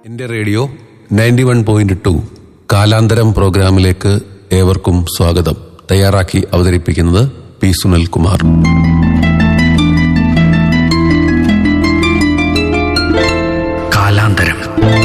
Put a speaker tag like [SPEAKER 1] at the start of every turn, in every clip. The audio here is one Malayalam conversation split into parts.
[SPEAKER 1] എന്റെ radio ninety one point two കാലാന്തരം പ്രോഗ്രാമിലേക്ക് ഏവർക്കും സ്വാഗതം തയ്യാറാക്കി അവതരിപ്പിക്കുന്നത് പി സുനിൽ കുമാർ
[SPEAKER 2] കാലാന്തരം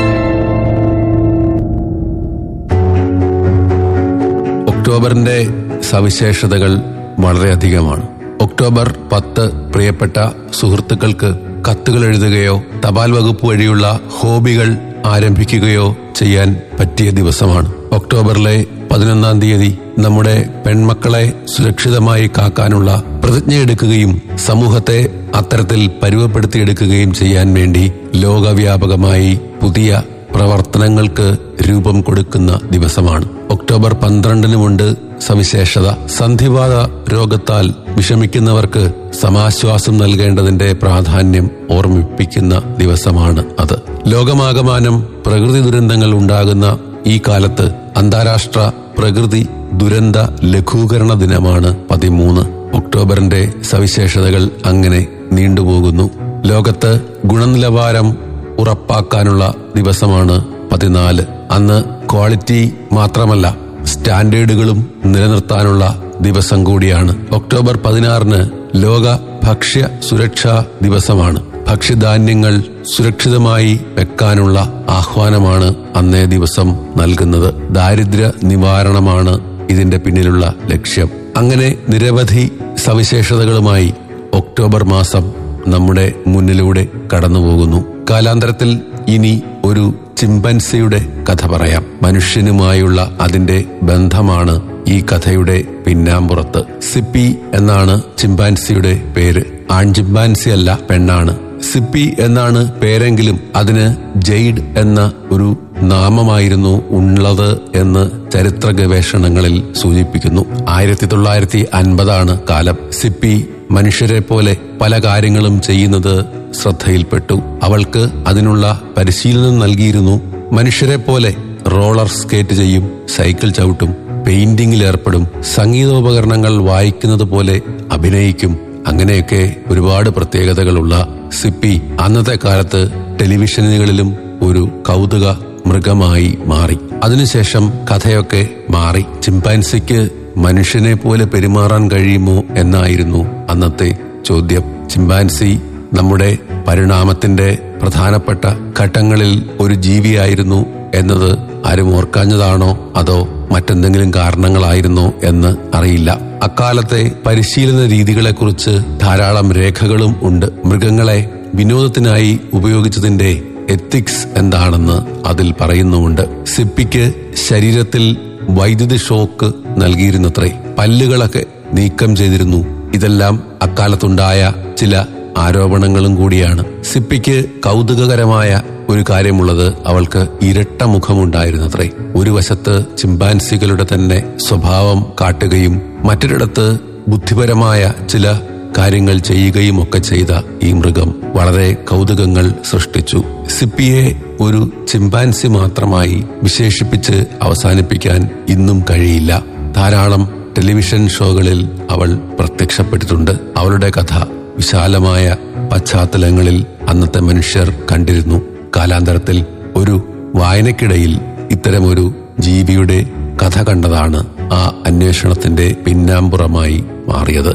[SPEAKER 1] ഒക്ടോബറിന്റെ സവിശേഷതകൾ വളരെയധികമാണ് ഒക്ടോബർ പത്ത് പ്രിയപ്പെട്ട സുഹൃത്തുക്കൾക്ക് കത്തുകൾ എഴുതുകയോ തപാൽ വകുപ്പ് വഴിയുള്ള ഹോബികൾ ആരംഭിക്കുകയോ ചെയ്യാൻ പറ്റിയ ദിവസമാണ് ഒക്ടോബറിലെ പതിനൊന്നാം തീയതി നമ്മുടെ പെൺമക്കളെ സുരക്ഷിതമായി കാക്കാനുള്ള പ്രതിജ്ഞയെടുക്കുകയും സമൂഹത്തെ അത്തരത്തിൽ പരുവപ്പെടുത്തിയെടുക്കുകയും ചെയ്യാൻ വേണ്ടി ലോകവ്യാപകമായി പുതിയ പ്രവർത്തനങ്ങൾക്ക് രൂപം കൊടുക്കുന്ന ദിവസമാണ് ഒക്ടോബർ പന്ത്രണ്ടിനുമുണ്ട് സവിശേഷത സന്ധിവാത രോഗത്താൽ വിഷമിക്കുന്നവർക്ക് സമാശ്വാസം നൽകേണ്ടതിന്റെ പ്രാധാന്യം ഓർമ്മിപ്പിക്കുന്ന ദിവസമാണ് അത് ലോകമാകമാനം പ്രകൃതി ദുരന്തങ്ങൾ ഉണ്ടാകുന്ന ഈ കാലത്ത് അന്താരാഷ്ട്ര പ്രകൃതി ദുരന്ത ലഘൂകരണ ദിനമാണ് പതിമൂന്ന് ഒക്ടോബറിന്റെ സവിശേഷതകൾ അങ്ങനെ നീണ്ടുപോകുന്നു ലോകത്ത് ഗുണനിലവാരം ഉറപ്പാക്കാനുള്ള ദിവസമാണ് പതിനാല് അന്ന് ക്വാളിറ്റി മാത്രമല്ല സ്റ്റാൻഡേർഡുകളും നിലനിർത്താനുള്ള ദിവസം കൂടിയാണ് ഒക്ടോബർ പതിനാറിന് ലോക ഭക്ഷ്യ സുരക്ഷാ ദിവസമാണ് ഭക്ഷ്യധാന്യങ്ങൾ സുരക്ഷിതമായി വെക്കാനുള്ള ആഹ്വാനമാണ് അന്നേ ദിവസം നൽകുന്നത് ദാരിദ്ര്യ നിവാരണമാണ് ഇതിന്റെ പിന്നിലുള്ള ലക്ഷ്യം അങ്ങനെ നിരവധി സവിശേഷതകളുമായി ഒക്ടോബർ മാസം നമ്മുടെ മുന്നിലൂടെ കടന്നുപോകുന്നു കാലാന്തരത്തിൽ ഇനി ഒരു ചിമ്പൻസിയുടെ കഥ പറയാം മനുഷ്യനുമായുള്ള അതിന്റെ ബന്ധമാണ് ഈ കഥയുടെ പിന്നാമ്പുറത്ത് സിപ്പി എന്നാണ് ചിമ്പാൻസിയുടെ പേര് ആൺ ചിമ്പാൻസി അല്ല പെണ്ണാണ് സിപ്പി എന്നാണ് പേരെങ്കിലും അതിന് ജെയ്ഡ് എന്ന ഒരു നാമമായിരുന്നു ഉള്ളത് എന്ന് ചരിത്ര ഗവേഷണങ്ങളിൽ സൂചിപ്പിക്കുന്നു ആയിരത്തി തൊള്ളായിരത്തി അൻപതാണ് കാലം സിപ്പി മനുഷ്യരെ പോലെ പല കാര്യങ്ങളും ചെയ്യുന്നത് ശ്രദ്ധയിൽപ്പെട്ടു അവൾക്ക് അതിനുള്ള പരിശീലനം നൽകിയിരുന്നു മനുഷ്യരെ പോലെ റോളർ സ്കേറ്റ് ചെയ്യും സൈക്കിൾ ചവിട്ടും പെയിന്റിംഗിൽ ഏർപ്പെടും സംഗീതോപകരണങ്ങൾ വായിക്കുന്നത് പോലെ അഭിനയിക്കും അങ്ങനെയൊക്കെ ഒരുപാട് പ്രത്യേകതകളുള്ള സിപ്പി അന്നത്തെ കാലത്ത് ടെലിവിഷനുകളിലും ഒരു കൗതുക മൃഗമായി മാറി അതിനുശേഷം കഥയൊക്കെ മാറി ചിമ്പാൻസിക്ക് മനുഷ്യനെ പോലെ പെരുമാറാൻ കഴിയുമോ എന്നായിരുന്നു അന്നത്തെ ചോദ്യം ചിമ്പാൻസി നമ്മുടെ പരിണാമത്തിന്റെ പ്രധാനപ്പെട്ട ഘട്ടങ്ങളിൽ ഒരു ജീവിയായിരുന്നു എന്നത് ആരും ഓർക്കാഞ്ഞതാണോ അതോ മറ്റെന്തെങ്കിലും കാരണങ്ങളായിരുന്നോ എന്ന് അറിയില്ല അക്കാലത്തെ പരിശീലന രീതികളെക്കുറിച്ച് ധാരാളം രേഖകളും ഉണ്ട് മൃഗങ്ങളെ വിനോദത്തിനായി ഉപയോഗിച്ചതിന്റെ എത്തിക്സ് എന്താണെന്ന് അതിൽ പറയുന്നുമുണ്ട് സിപ്പിക്ക് ശരീരത്തിൽ വൈദ്യുതി ഷോക്ക് നൽകിയിരുന്നത്രേ പല്ലുകളൊക്കെ നീക്കം ചെയ്തിരുന്നു ഇതെല്ലാം അക്കാലത്തുണ്ടായ ചില ആരോപണങ്ങളും കൂടിയാണ് സിപ്പിക്ക് കൗതുകകരമായ ഒരു കാര്യമുള്ളത് അവൾക്ക് ഇരട്ട മുഖമുണ്ടായിരുന്നത്രേ ഒരു വശത്ത് ചിമ്പാൻസികളുടെ തന്നെ സ്വഭാവം കാട്ടുകയും മറ്റൊരിടത്ത് ബുദ്ധിപരമായ ചില കാര്യങ്ങൾ ചെയ്യുകയും ഒക്കെ ചെയ്ത ഈ മൃഗം വളരെ കൗതുകങ്ങൾ സൃഷ്ടിച്ചു സിപ്പിയെ ഒരു ചിമ്പാൻസി മാത്രമായി വിശേഷിപ്പിച്ച് അവസാനിപ്പിക്കാൻ ഇന്നും കഴിയില്ല ധാരാളം ടെലിവിഷൻ ഷോകളിൽ അവൾ പ്രത്യക്ഷപ്പെട്ടിട്ടുണ്ട് അവളുടെ കഥ വിശാലമായ പശ്ചാത്തലങ്ങളിൽ അന്നത്തെ മനുഷ്യർ കണ്ടിരുന്നു കാലാന്തരത്തിൽ ഒരു വായനക്കിടയിൽ ഇത്തരമൊരു ജീവിയുടെ കഥ കണ്ടതാണ് ആ അന്വേഷണത്തിന്റെ പിന്നാമ്പുറമായി മാറിയത്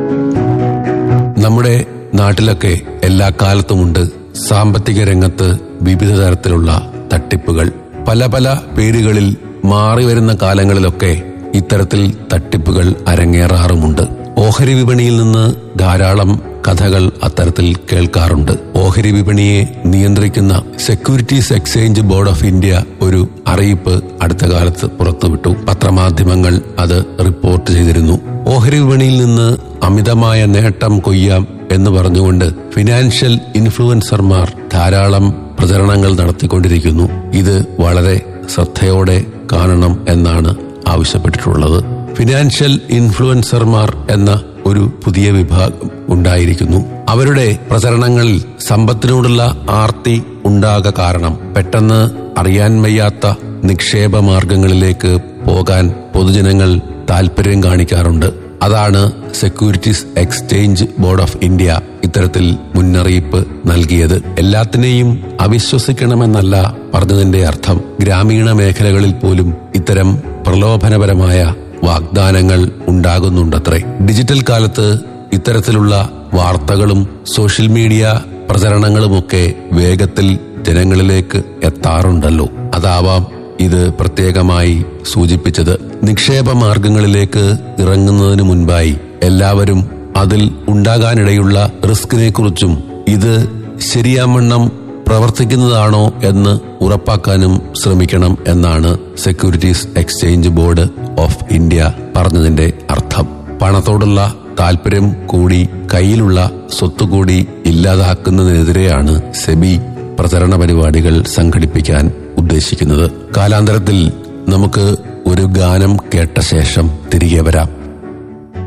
[SPEAKER 1] നമ്മുടെ നാട്ടിലൊക്കെ എല്ലാ കാലത്തുമുണ്ട് സാമ്പത്തിക രംഗത്ത് വിവിധ തരത്തിലുള്ള തട്ടിപ്പുകൾ പല പല പേരുകളിൽ മാറി വരുന്ന കാലങ്ങളിലൊക്കെ ഇത്തരത്തിൽ തട്ടിപ്പുകൾ അരങ്ങേറാറുമുണ്ട് ഓഹരി വിപണിയിൽ നിന്ന് ധാരാളം കഥകൾ അത്തരത്തിൽ കേൾക്കാറുണ്ട് ഓഹരി വിപണിയെ നിയന്ത്രിക്കുന്ന securities exchange board of India ഒരു അറിയിപ്പ് അടുത്ത കാലത്ത് പുറത്തുവിട്ടു പത്രമാധ്യമങ്ങൾ അത് റിപ്പോർട്ട് ചെയ്തിരുന്നു ഓഹരി വിപണിയിൽ നിന്ന് അമിതമായ നേട്ടം കൊയ്യാം എന്ന് പറഞ്ഞുകൊണ്ട് ഫിനാൻഷ്യൽ ഇൻഫ്ലുവൻസർമാർ ധാരാളം പ്രചരണങ്ങൾ നടത്തിക്കൊണ്ടിരിക്കുന്നു ഇത് വളരെ ശ്രദ്ധയോടെ കാണണം എന്നാണ് ആവശ്യപ്പെട്ടിട്ടുള്ളത് ഫിനാൻഷ്യൽ ഇൻഫ്ലുവൻസർമാർ എന്ന ഒരു പുതിയ വിഭാഗം ഉണ്ടായിരിക്കുന്നു അവരുടെ പ്രചരണങ്ങളിൽ സമ്പത്തിനോടുള്ള ആർത്തി ഉണ്ടാക കാരണം പെട്ടെന്ന് അറിയാൻ വയ്യാത്ത നിക്ഷേപ മാർഗങ്ങളിലേക്ക് പോകാൻ പൊതുജനങ്ങൾ താല്പര്യം കാണിക്കാറുണ്ട് അതാണ് securities exchange board of India ഇത്തരത്തിൽ മുന്നറിയിപ്പ് നൽകിയത് എല്ലാത്തിനെയും അവിശ്വസിക്കണമെന്നല്ല പറഞ്ഞതിന്റെ അർത്ഥം ഗ്രാമീണ മേഖലകളിൽ പോലും ഇത്തരം പ്രലോഭനപരമായ വാഗ്ദാനങ്ങൾ ഉണ്ടാകുന്നുണ്ടത്രേ ഡിജിറ്റൽ കാലത്ത് ഇത്തരത്തിലുള്ള വാർത്തകളും സോഷ്യൽ മീഡിയ പ്രചരണങ്ങളുമൊക്കെ വേഗത്തിൽ ജനങ്ങളിലേക്ക് എത്താറുണ്ടല്ലോ അതാവാം ഇത് പ്രത്യേകമായി സൂചിപ്പിച്ചത് നിക്ഷേപ മാർഗങ്ങളിലേക്ക് ഇറങ്ങുന്നതിന് മുൻപായി എല്ലാവരും അതിൽ ഉണ്ടാകാനിടയുള്ള റിസ്കിനെ കുറിച്ചും ഇത് ശരിയാവണ്ണം പ്രവർത്തിക്കുന്നതാണോ എന്ന് ഉറപ്പാക്കാനും ശ്രമിക്കണം എന്നാണ് securities exchange board of India പറഞ്ഞതിന്റെ അർത്ഥം പണത്തോടുള്ള താല്പര്യം കൂടി കയ്യിലുള്ള സ്വത്ത് കൂടി ഇല്ലാതാക്കുന്നതിനെതിരെയാണ് സെബി പ്രചരണ പരിപാടികൾ സംഘടിപ്പിക്കാൻ ഉദ്ദേശിക്കുന്നത് കാലാന്തരത്തിൽ നമുക്ക് ഒരു ഗാനം കേട്ട ശേഷം തിരികെ വരാം